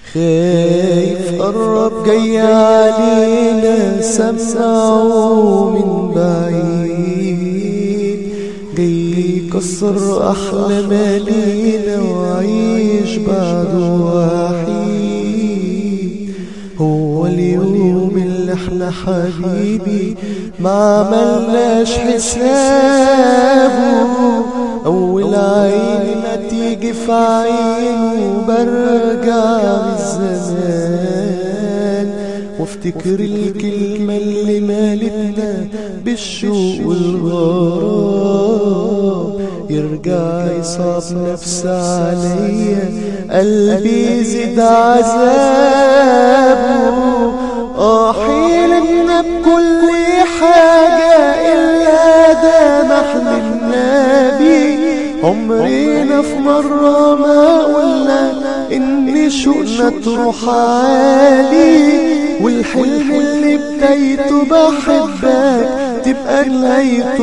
خايف قرب جاي علينا سمعه من بعيد جاي يكسر أحلام لينا وعيش بعده وحيد هو اليوم اللي احنا حبيبي ما عملناش حسابه أول عين ما تيجي في عينه برجع الزمان وافتكر الكلمة اللي مالتنا بالشوق والغرام يرجع يصاب نفس عليا قلبي يزيد عذابه اه حلمنا بكل حاجة إلا ده ما حلمنا بيه عمرنا في مرة ما قلنا إن شوقنا تروح عالي والحلم اللي بدايته بحبك تبقى نهايته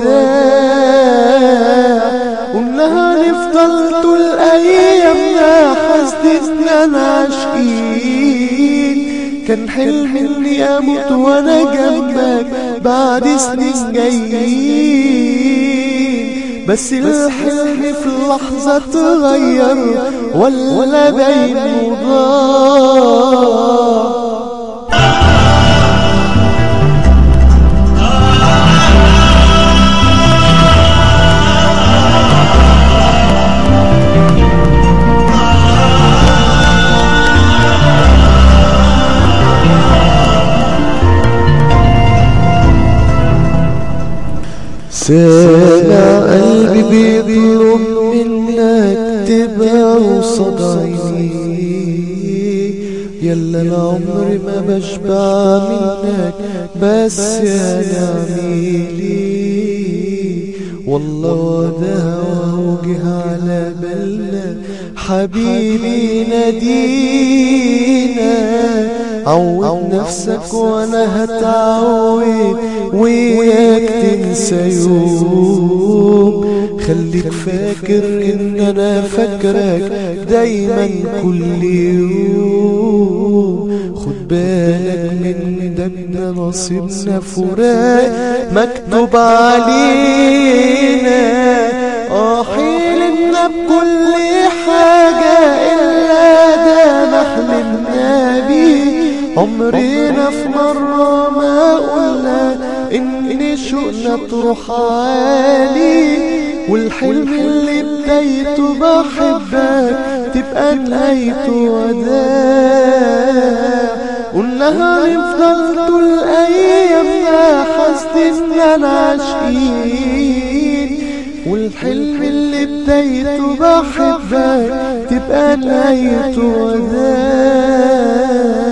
وداع وإنها نفضل طول أيامنا حاسدنا عاشقين كان حلم اني اموت وانا جنبك بعد سنين جايين بس الحلم في لحظة تغير ولا باين وضاع سامع قلبي بيطلب منك تبقى قصاد عيني يلا انا عمري ما بشبع منك بس يا نعميلي والله وده وجه على بالنا حبيبي نادينا عود نفسك وانا هتعود وياك تنسى يوم خليك فاكر ان انا فاكرك دايما كل يوم خد بالك من دمنا نصيبنا فراق مكتوب علينا اه حلمنا بكل حاجة إلا ده ما حلمنا بيه عمرنا في مرة ما قلنا إن شوقنا تروح عالي والحلم اللي بدايته بحبك تبقى نهايته وداع قلنا هنفضل طول أيامنا حاسدين عاشقين والحلم اللي بدايته بحبك تبقى نهايته وداع